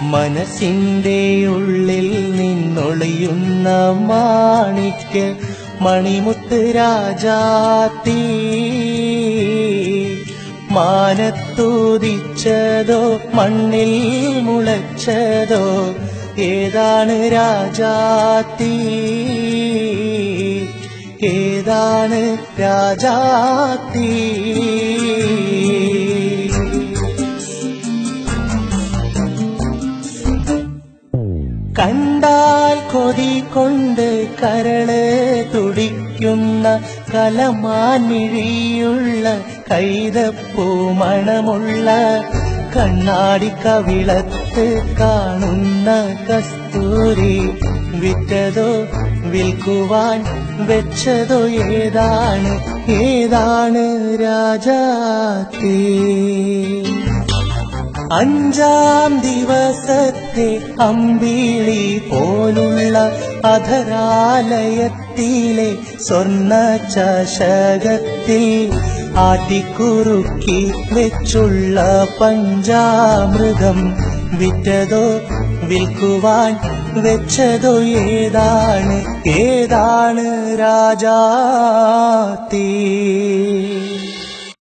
മനസ്സിന്റെ ഉള്ളിൽ നിന്നൊളിയുന്ന മാണിക്ക മണിമുത്ത് രാജാത്തീ മാനത്തൂതിച്ചതോ മണ്ണിൽ മുളച്ചതോ ഏതാണ് രാജാത്തീ ഏതാണ് രാജാത്തീ കണ്ടാൽ കൊതി കൊണ്ട് കരള് തുടിക്കുന്ന കലമാൻമിഴിയുള്ള കൈതപ്പൂ മണമുള്ള കണ്ണാടി കവിളത്ത് കാണുന്ന കസ്തൂരി വിറ്റതോ വിൽക്കുവാൻ വെച്ചതോ ഏതാണ് ഏതാണ് രാജാത്തേ അഞ്ചാം ദിവസത്തെ അമ്പിളി പോലുള്ള അധരാലയത്തിലെ സ്വർണ്ണ ചഷകത്തിൽ ആട്ടിക്കുറുക്കി വെച്ചുള്ള പഞ്ചാമൃതം വിറ്റതോ വിൽക്കുവാൻ വെച്ചതോ ഏതാണ് ഏതാണ് രാജാത്തീ